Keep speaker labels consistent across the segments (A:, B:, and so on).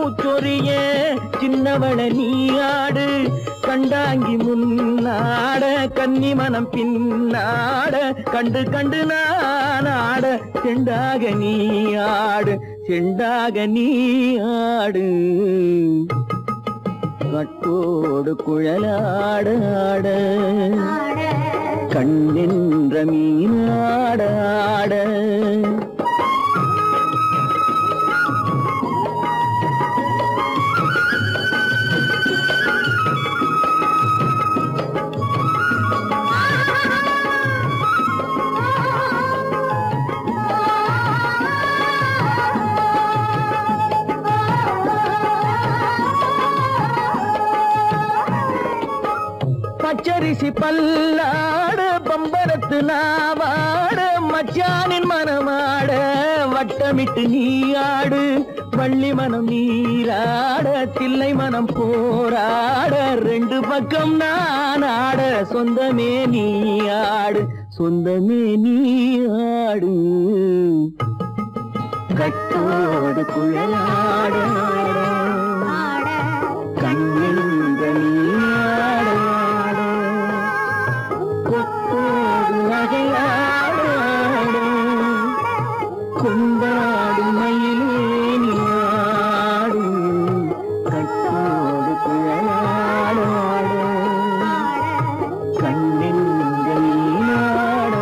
A: பூச்சொரிய சின்னவள நீயாடு கண்டாங்கி முன்னாட கன்னி மனம் பின்னாட கண்டு கண்டு நான் ஆட செண்டாக நீ ஆடு செண்டாக நீ ஆடு கட்டோடு குழலாட ஆட கண்ணென்ற மீனாட ஆட பச்சரிசி பல்லாட பம்பரத்து நாவாட மச்சானின் மனமாட வட்டமிட்டு நீயாடு வள்ளி மனம் நீராட தில்லை மனம் போராட ரெண்டு பக்கம் நான் ஆட சொந்தமே நீயாடு சொந்தமே நீயாடு கட்டோடு குழலாட கண்ணென்ற நீயாட கொத்தோடு நகையாட கொண்டாடு மயிலே நீயாடு கட்டோடு குழலாட கண்ணென்ற நீயாட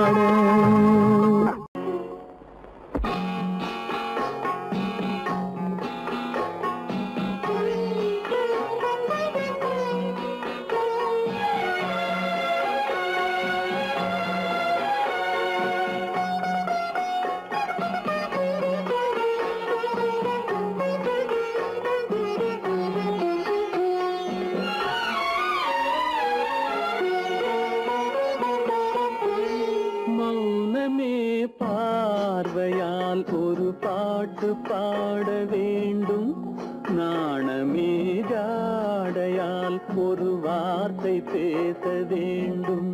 A: மௌனமே பார்வையால் ஒரு பாட்டு பாட வேண்டும் நாணமே ஜாடையால் ஒரு வார்த்தை பேச வேண்டும்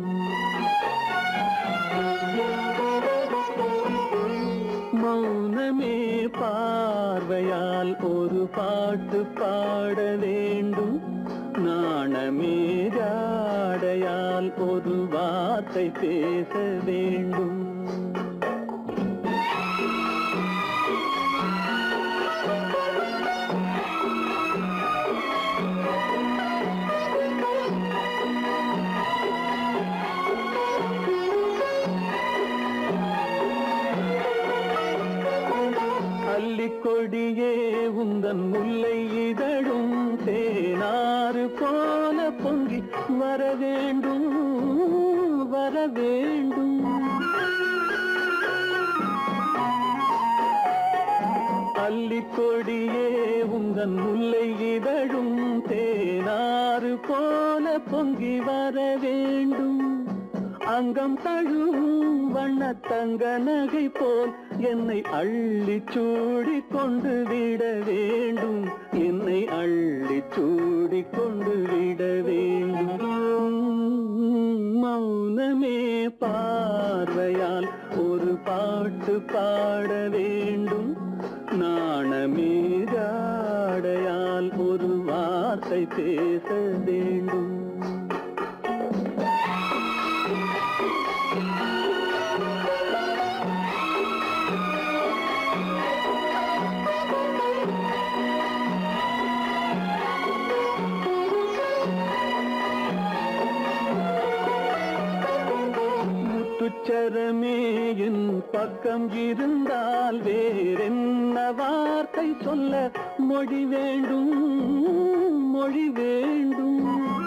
A: மௌனமே பார்வையால் ஒரு பாட்டு பாட வேண்டும் நாணமே ஜாடையால் ஒரு வார்த்தை பேச வேண்டும் அல்லிக்கொடியே உந்தன் முல்லை இதழும் தேனாறு போல பொங்கி வர வேண்டும் வர வேண்டும் அல்லிக்கொடியே உந்தன் முல்லை இதழும் தேனாறு போல பொங்கி வர வேண்டும் அங்கம் தழும் வண்ணத்தங்க நகை போல் என்னை அள்ளி சூடி கொண்டு விட வேண்டும் என்னை அள்ளி சூடி கொண்டு விட வேண்டும் மௌனமே பார்வையால் ஒரு பாட்டு பாட வேண்டும் நாணமே ஜாடையால் ஒரு வார்த்தை பேச வேண்டும் முத்துச்சரமே என் பக்கம் இருந்தால் வேறென்ன வார்த்தை சொல்ல மொழி வேண்டும் மொழி வேண்டும்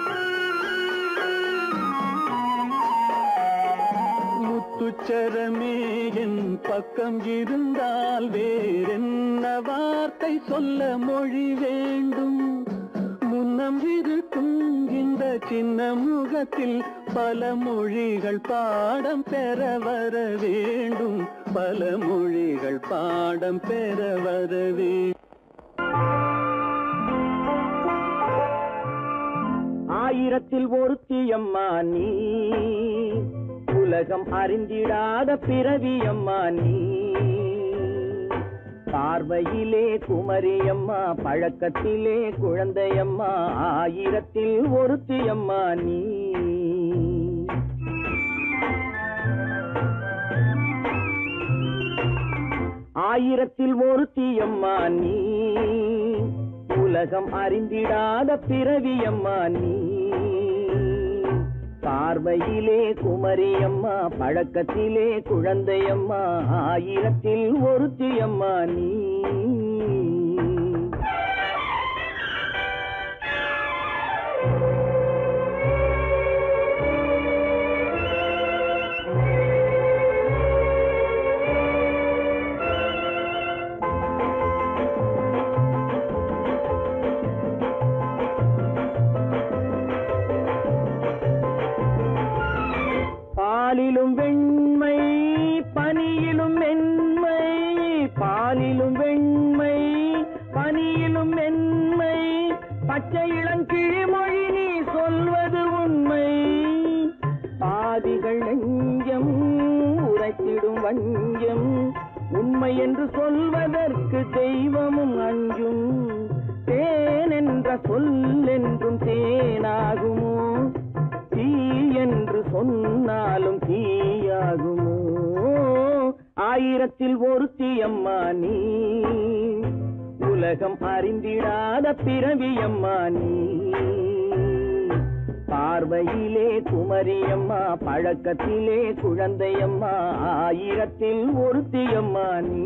A: முத்துச்சரமே என் பக்கம் இருந்தால் வேறென்ன வார்த்தை சொல்ல மொழி வேண்டும் முன்னம் இருக்கும் இந்த சின்ன முகத்தில் பல மொழிகள் பாடம் பெற வர வேண்டும் பல மொழிகள் பாடம் பெற வர வேண்டும் ஆயிரத்தில் ஒருத்தியம்மா நீ உலகம் அறிந்திடாத பிறவியம்மா நீ பார்வையிலே குமரியம்மா பழக்கத்திலே குழந்தையம்மா ஆயிரத்தில் ஒருத்தியம்மா நீ ஆயிரத்தில் ஒருத்தியம்மா நீ உலகம் அறிந்திடாத பிறவியம்மா நீ பார்வையிலே குமரியம்மா பழக்கத்திலே குழந்தையம்மா ஆயிரத்தில் ஒருத்தியம்மா நீ பாலிலும் வெண்மை பனியிலும் மென்மை பாலிலும் வெண்மை பனியிலும் மென்மை பச்சை இளங்கிழிமொழி நீ சொல்வது உண்மை பாதிகள் நெஞ்சம் உரைத்திடும் வஞ்சம் உண்மை என்று சொல்வதற்கு தெய்வமும் அஞ்சும் தேன் என்ற சொல் என்றும் தேனாகுமோ தீ என்று சொன்னாலும் தீயாகுமோ ஆயிரத்தில் ஒருத்தியம்மா நீ உலகம் அறிந்திடாத பிறவியம்மா நீ பார்வையிலே குமரியம்மா பழக்கத்திலே குழந்தையம்மா ஆயிரத்தில் ஒருத்தியம்மா நீ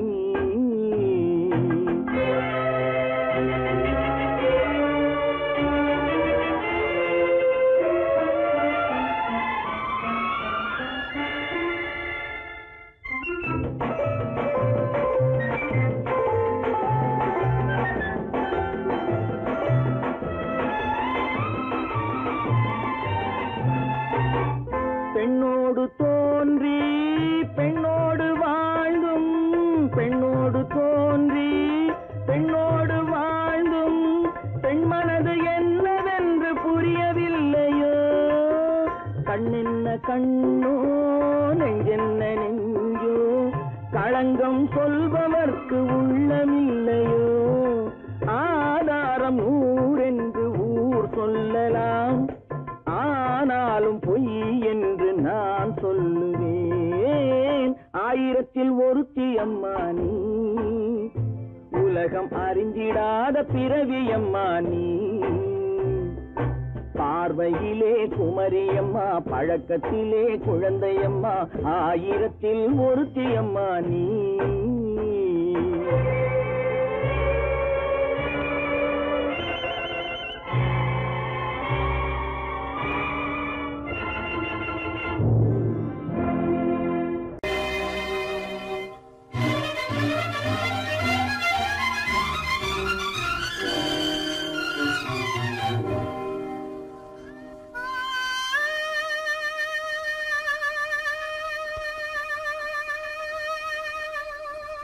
A: பெண்ணோடு தோன்றி பெண்ணோடு வாழ்ந்தும் பெண்ணோடு தோன்றி பெண்ணோடு வாழ்ந்தும் பெண் மனது என்னவென்று புரியவில்லையோ கண்ணென்ன கண்ணோ நெஞ்சென்ன நெஞ்சோ களங்கம் சொல்பவர்க்கு உள்ளமில்லையோ ஆதாரம் ஊரென்று ஊர் சொல்லலாம் ஆனாலும் பொய் என்று நான் சொல்லுவேன் ஆயிரத்தில் ஒருத்தி அம்மா நீ உலகம் அறிஞ்சிடாத பிறவி அம்மா நீ பார்வையிலே குமரியம்மா பழக்கத்திலே குழந்தையம்மா ஆயிரத்தில் ஒருத்தி அம்மா நீ
B: ஆ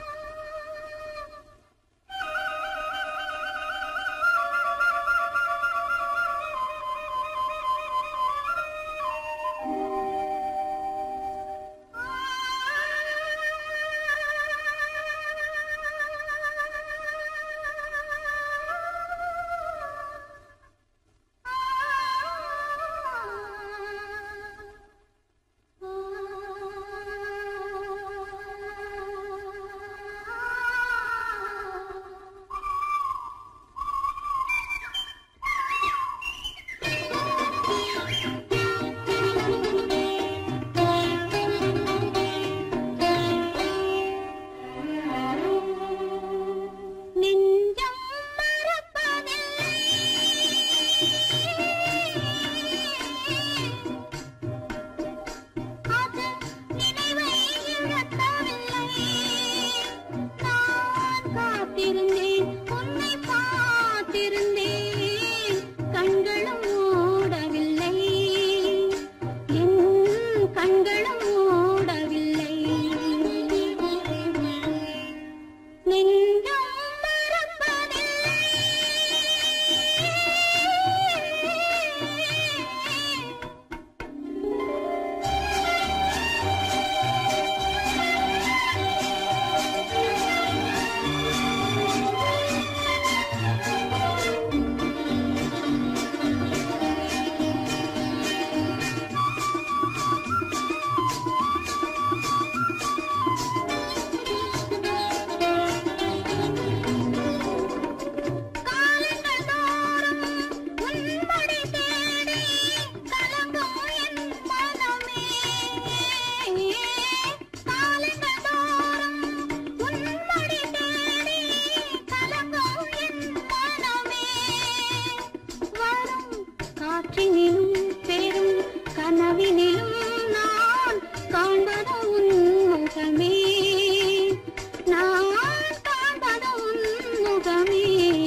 B: கனவினிலும் பெரும் கனவினிலும் நான் காண்பது உன் முகமே நான் காண்பது உன் முகமே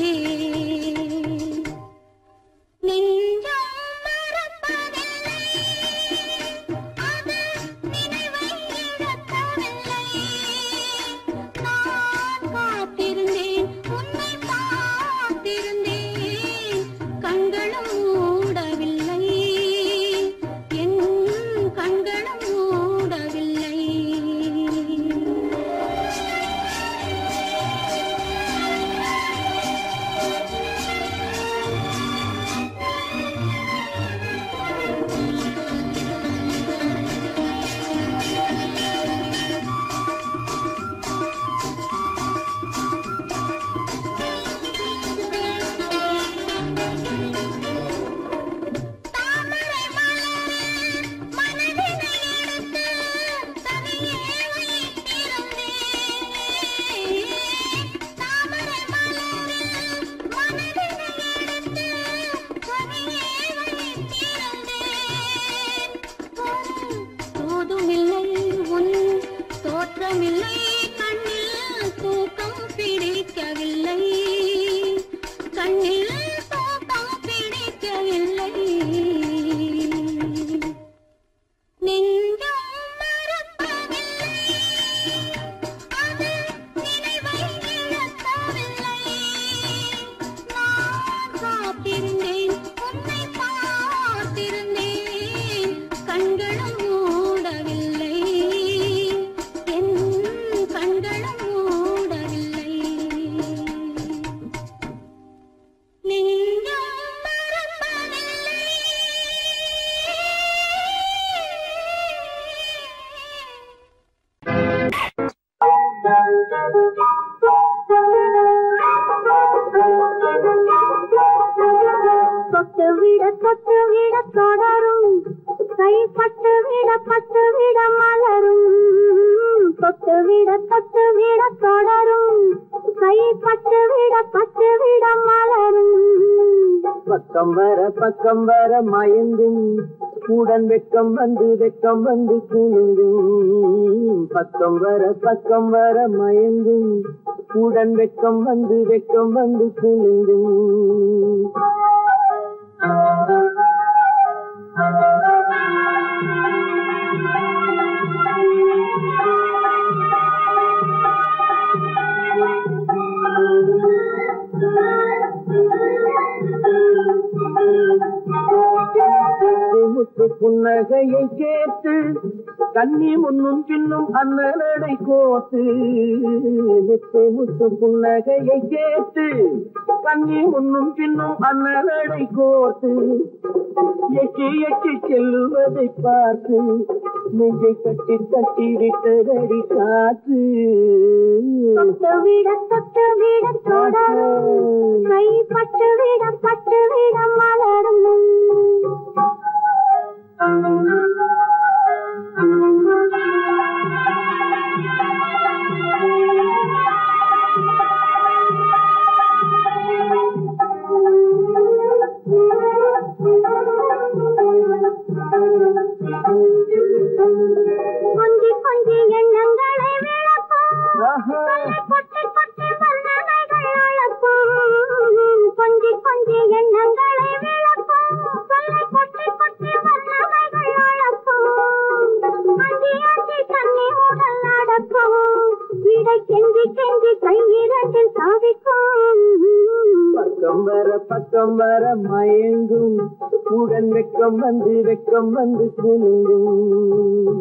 B: நெஞ்சம் மறப்பதில்லை அது நினைவை இழக்கவில்லை நான் காத்திருந்தேன் உன்னை பார்த்திருந்தேன் கண்களும் மூடவில்லை என் கண்களும் மூடவில்லை தாமரை மலரில் மனதினை எடுத்து தனியே வைத்திருந்தேன் தாமரை மலரில் மனதினை எடுத்து தனியே வைத்திருந்தேன் தோதுமில்லை உன் தோற்றமில்லை கண்ணில் தூக்கம் பிடிக்கவில்லை கண்ணில் தூக்கம் பிடிக்கவில்லை நெஞ்சம் மறப்பதில்லை அது நினைவை இழக்கவில்லை நான் காத்திருந்தேன் உன்னை பார்த்திருந்தேன் கண்களும் மூடவில்லை என் கண்களும் மூடவில்லை நெஞ்சம் மறப்பதில்லை
C: தொட்டு விட தொட்டு விட தொடரும் கைப்பட்டு விட பட்டு விட மலரும் தொட்டு விட தொட்டு விட தொடரும் கைப்பட்டு விட பட்டு விட மலரும்
A: பக்கம் வர பக்கம் வர மயங்கும் உடன் வெக்கம் வந்து வெக்கம் வந்து குலுங்கும் பக்கம் வர பக்கம் வர மயங்கும் உடன் வெக்கம் வந்து வெக்கம் வந்து குலுங்கும் முத்து புன்னகையை கேட்டு கண்ணி முன்னும் பின்னும் அண்ணனடை கோத்து முத்து முத்து புன்னகையை கேட்டு கண்ணி முன்னும் பின்னும் அண்ணனடை கோத்து எட்டி எட்டி செல்லுவதை பார்த்து நெஞ்சை கட்டி தட்டி விட்டதடி காற்று
C: தொட்டு விட தொட்டு விட தொடரும் கைப்பட்டு விட பட்டு விட மலரும் கொஞ்சி கொஞ்சி எண்ணங்களை விளக்கும்
A: ஆஹா.
C: கொட்டி கொட்டி வல்லமைகள் அழக்கும் கொஞ்சி கொஞ்சி எண்ணங்களை விளக்கும் சொல்லை கொட்டி கொட்டி வல்லமைகள் அழக்கும் அஞ்சி அஞ்சி தண்ணி உடல் நடக்கும் இடை கெஞ்சி கெஞ்சி கையிரண்டில் சாதிக்கும்
A: பக்கம் வர பக்கம் வர மயங்கும் உடன் வெக்கம் வந்து வெக்கம் வந்து குலுங்கும்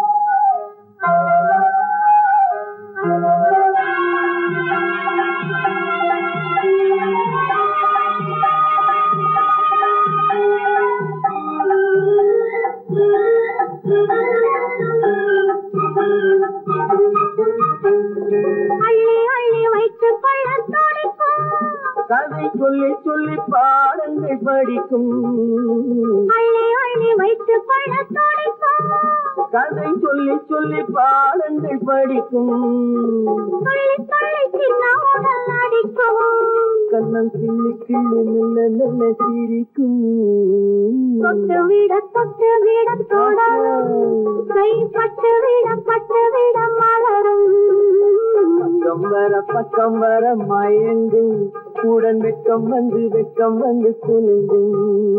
C: அள்ளி அள்ளி வைத்துக் கொள்ள துடிக்கும்
A: கதை சொல்லி சொல்லி பாடங்கள் படிக்கும்
C: அள்ளி அள்ளி வைத்துக் கொள்ள துடிக்கும்
A: கதை சொல்லி சொல்லி பாடங்கள் படிக்கும்
C: துள்ளி துள்ளி சின்ன உடல் அடிக்கும்
A: கண்ணம் கிள்ளி கிள்ளி மெல்ல மெல்ல சிரிக்கும்
C: தொட்டு விட தொட்டு விட தொடரும் கை பட்டு விட பட்டு விட மலரும்
A: பக்கம் வர பக்கம் வர மயங்கும் உடன் வெக்கம் வந்து வெக்கம் வந்து குலுங்கும்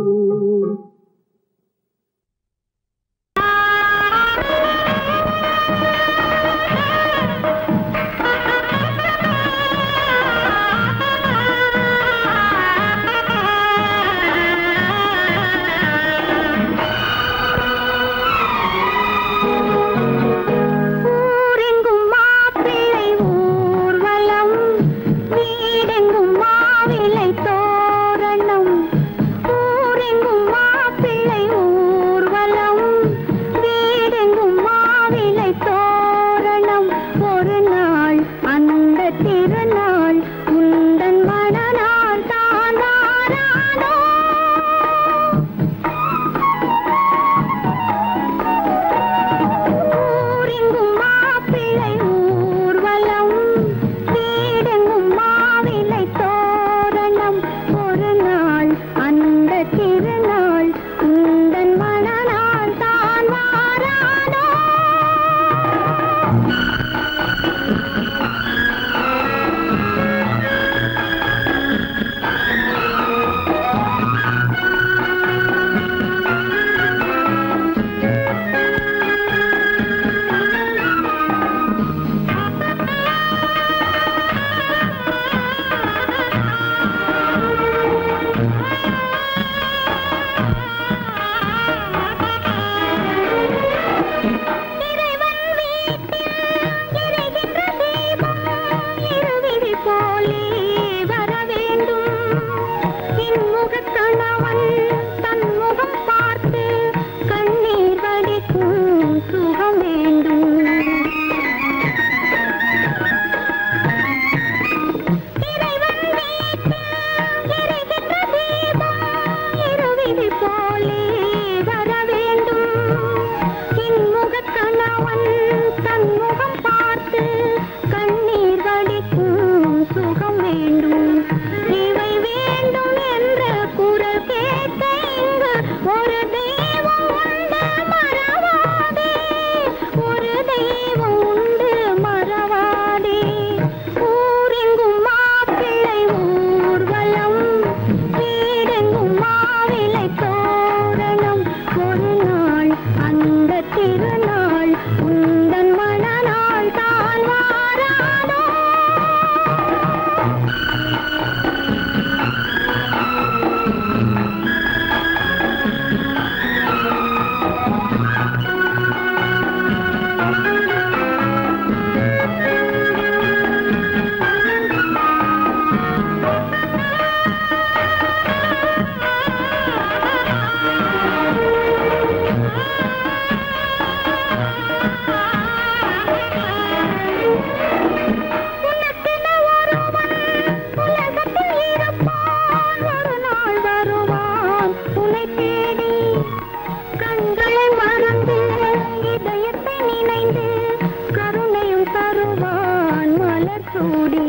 C: ஊரெங்கும் மாப்பிள்ளை ஊர்வலம் வீடெங்கும் மாவிளை தோரணம் ஊரெங்கும் மாப்பிள்ளை ஊர்வலம் வீடெங்கும் மாவிளை தோரணம் ஒரு நாள் அந்த திருநாள் உந்தன் மனநாள் தான் வாராதோ ஊரெங்கும் மாப்பிள்ளை ஊர்வலம் வீடெங்கும் மாவிளை தோரணம் ஒரு நாள் அந்த திருநாள் உந்தன் மனநாள் தான் வாராதோ இருவிழி போலே வர வேண்டும் இன்முகக் கணவன் தன் முகம் பார்த்து கண்ணீர் வடிக்கும் சுகம் வேண்டும் இறைவன் வீட்டில் எரிகின்ற தீபம் இருவிழி போலே வர வேண்டும் இன்முகக் கணவன் தன் முகம் பார்த்து கண்ணீர் வடிக்கும் சுகம் வேண்டும் இவை வேண்டும் என்ற குரல் கேட்க இங்கு ஒரு தெய்வம் உண்டு மறவாதே ஒரு தெய்வம் உண்டு மறவாதே ஊரெங்கும் மாப்பிள்ளை ஊர்வலம் வீடெங்கும் மாவிளை தோரணம் ஒரு நாள் அந்த திருநாள் உந்தன் மனநாள் தான் வாராதோ உனக்கென ஒருவன் உலகத்தில் இருப்பான் ஒரு நாள் வருவான் உன்னை தேடி கண்களை மறந்து இதயத்தை நினைந்து கருணையும் தருவான் மலர் சூடி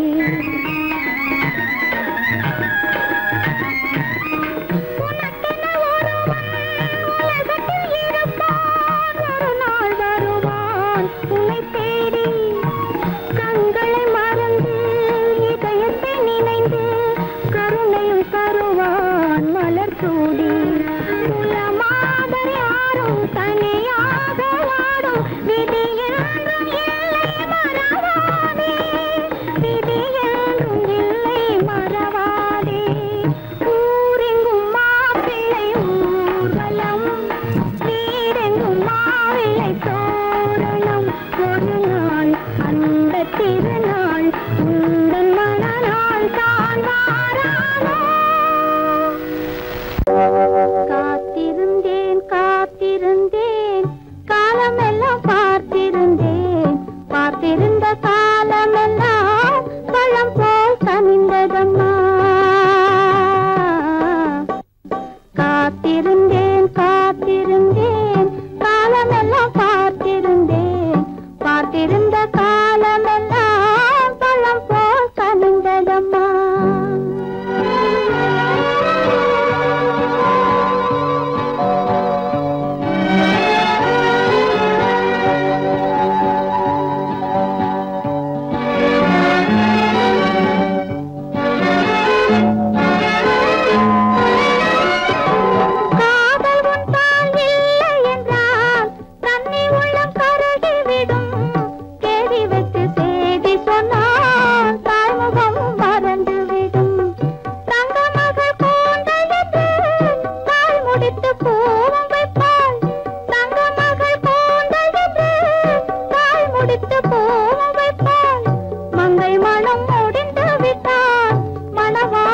C: உனக்கென ஒருவன் உலகத்தில் இருப்பான் ஒரு நாள் வருவான் உன்னை தேடி கண்களை மறந்து இதயத்தை நினைந்து கருணையும் தருவான் மலர் சூடி குலமாக யாரும் தனியாக வாடும் விதி என்றும் இல்லை மறவாதே விதி என்றும் இல்லை மறவாதே ஊரெங்கும் மாப்பிள்ளை ஊர்வலம் வீடெங்கும் மாவிளை தோரணம் ஒரு நாள் அந்த திருநாள் உந்தன் மனநாள் தான் வாராதோ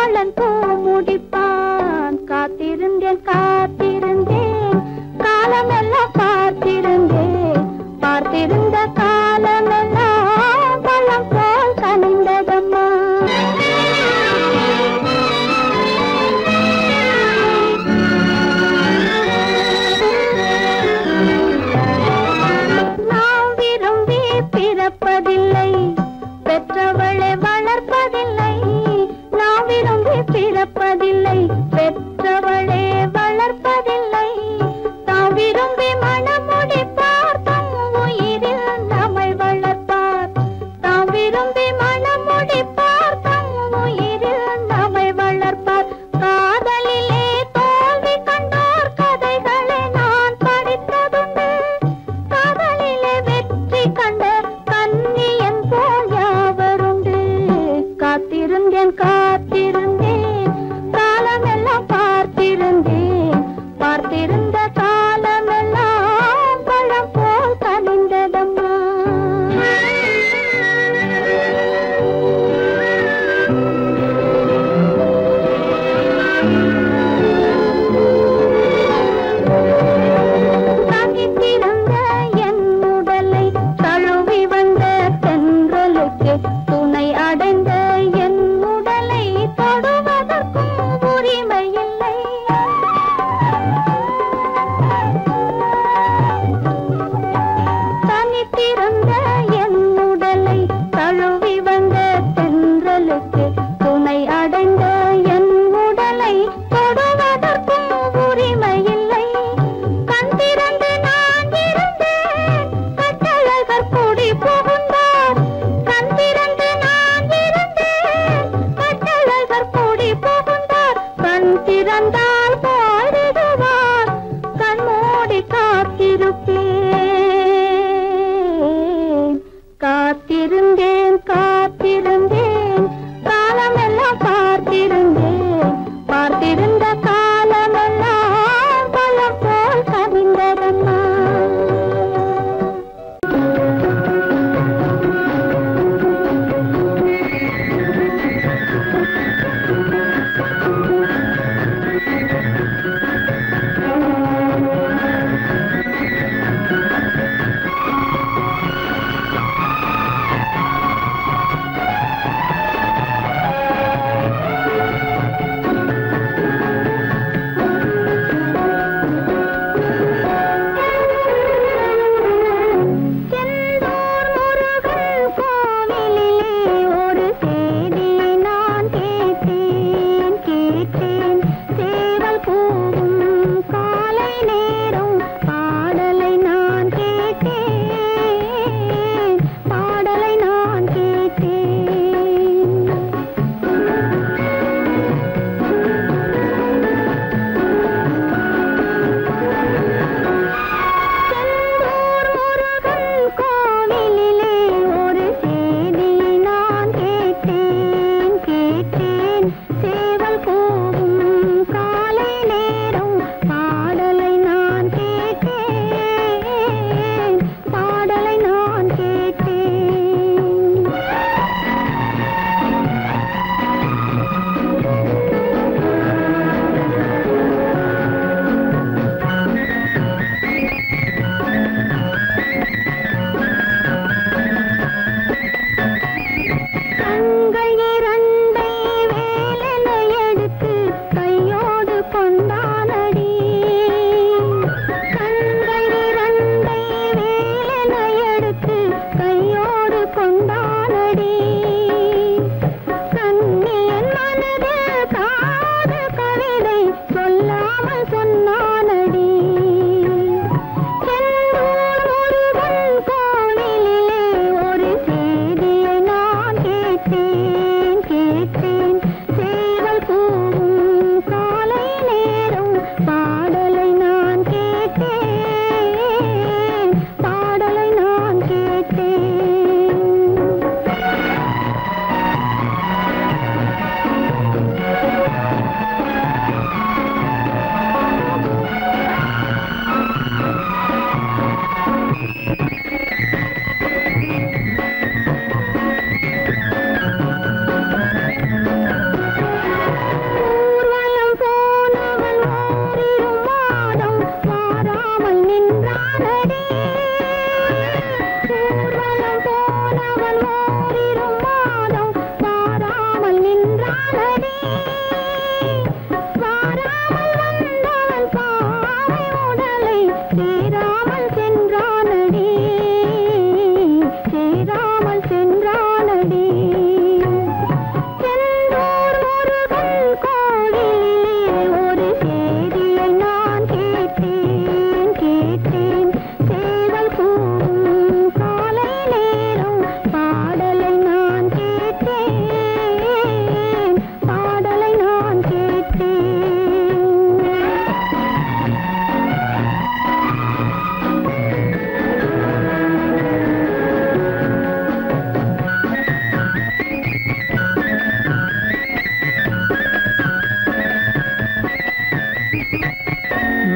C: காலன் பூ முடிப்பான் காத்திருந்தேன் காத்திருந்தேன் காலமெல்லாம் பார்த்திருந்தேன் பார்த்திருந்த காலமெல்லாம் பழம் போல் கனிந்ததம்மா நாம் விரும்பி பிறப்பதில்லை பெற்றவளை வளர்ப்பதில்லை நாம் விரும்பி பிறப்பதில்லை பெற்றவளே வளர்ப்பதில்லை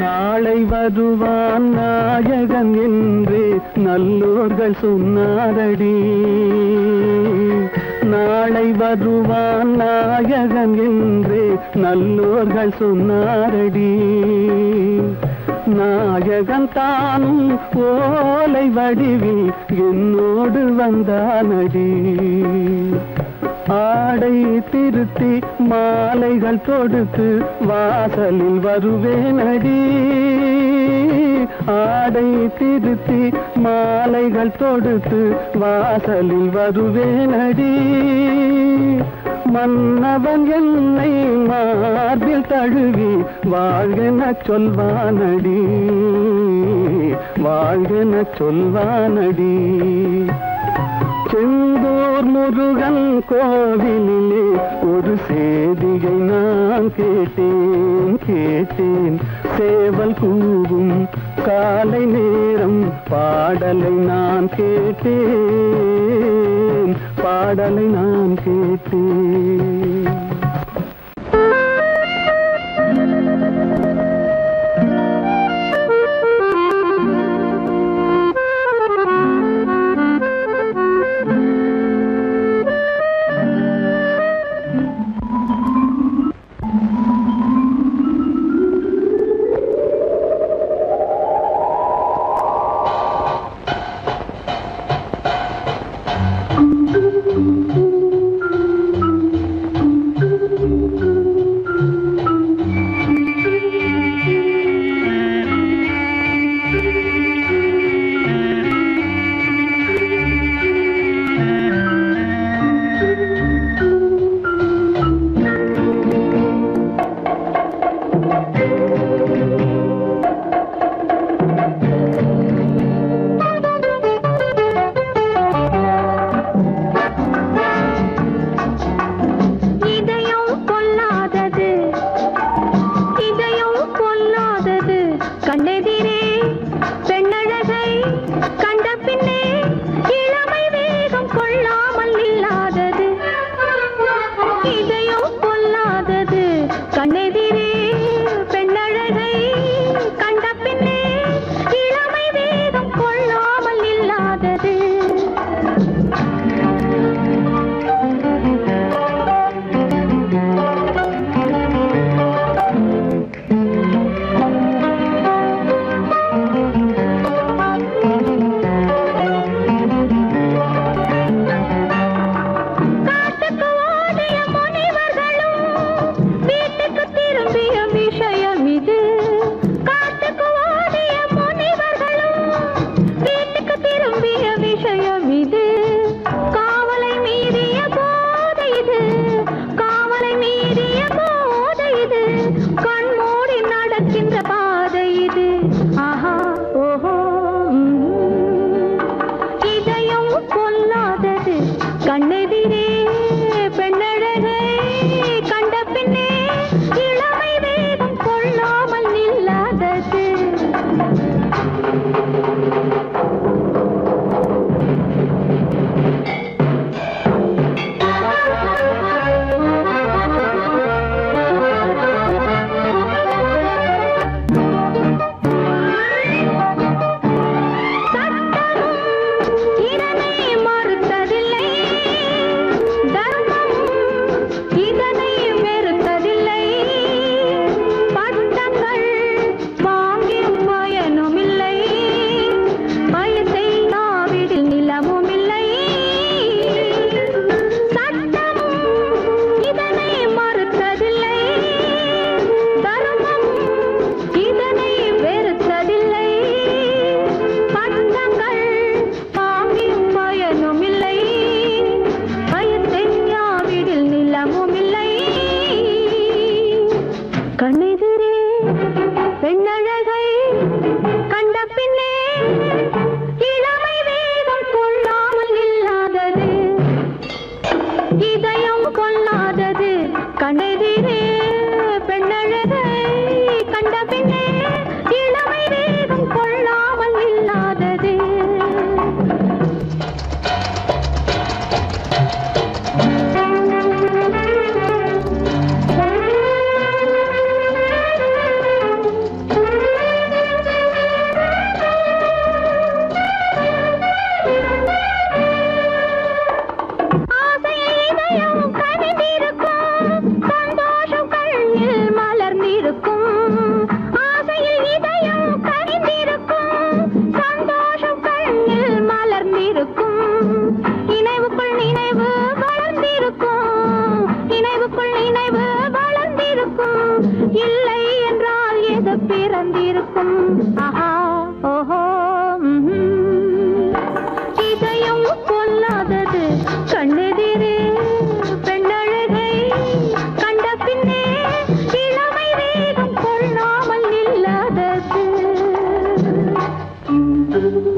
A: நாளை வருவான் நாயகன் என்று நல்லோர்கள் சொன்னாரடி நாளை வருவான் நாயகன் என்று நல்லோர்கள் சொன்னாரடி நாயகன் தானும் ஓலை வடிவில் என்னோடு வந்தானடி ஆடை திருத்தி மாலைகள் தொடுத்து வாசலில் வருவேனடி ஆடை திருத்தி மாலைகள் தொடுத்து வாசலில் வருவேனடி மன்னவன் என்னை மார்பில் தழுவி வாழ்கென சொல்வானடி வாழ்கென சொல்வானடி செந்தூர் முருகன் கோவிலிலே ஒரு சேதியை நான் கேட்டேன் கேட்டேன் சேவல் கூவும் காலை நேரம் பாடலை நான் கேட்டேன் பாடலை நான் கேட்டேன்
C: இதயம் பொல்லாதது இதயம் பொல்லாதது கண்ணெதிரே பெண்ணழகை கண்ட பின்னே இளமை வேகம் கொள்ளாமல் இல்லாதது இதயம் பொல்லாதது கண்ணெதிரே பெண்ணழகை கண்ட பின்னே இளமை வேகம் கொள்ளாமல் இல்லாதது காட்டுக்கு ஓடிய முனிவர்களும் வீட்டுக்கு திரும்பிய விஷயம் இது காட்டுக்கு ஓடிய முனிவர்களும் வீட்டுக்கு திரும்பிய விஷயம் இது காவலை மீறிய போதை இது காவலை மீறிய போதை இது கண்மூடி நடக்கின்ற பாதை இது ஆஹா ஓஹோ ம். இதயம் கொல்லாதது கண்ணெதிரே பெண்ணழகை கண்ட பின்னே இளமை வேகம் கொள்ளாமல் நில்லாதது இதனை மறுத்ததில்லை தர்மம் இதனை வெறுத்ததில்லை பட்டங்கள் வாங்கி பயனுமில்லை பயத்தை நாவிடில் நிலமும் இல்லை சட்டம் இதனை மறுத்ததில்லை தர்மம் இதனை வெறுத்ததில்லை பட்டங்கள் வாங்கி பயனும் இல்லை பயத்தை யாவிடில் நிலமும் இல்லை கண்ணெதிரே பெண்ணழகை கண்ட பின்னே இளமை வேகம் கொள்ளாமல் இல்லாதது இதயம் கொள்ளாதது கண்ணெதிரே பெண்ணழகை கண்ட பின்னே இளமை வேகம் கொள்ளாமல் இல்லாதது Thank you. இல்லை என்றால் எது பிறந்திருக்கும் ஆஹா ஓஹோ ம்ஹும். இதயம் கொல்லாதது கண்ணெதிரே பெண்ணழகை கண்ட பின்னே இளமை வேகம் கொள்ளாமல் இல்லாதது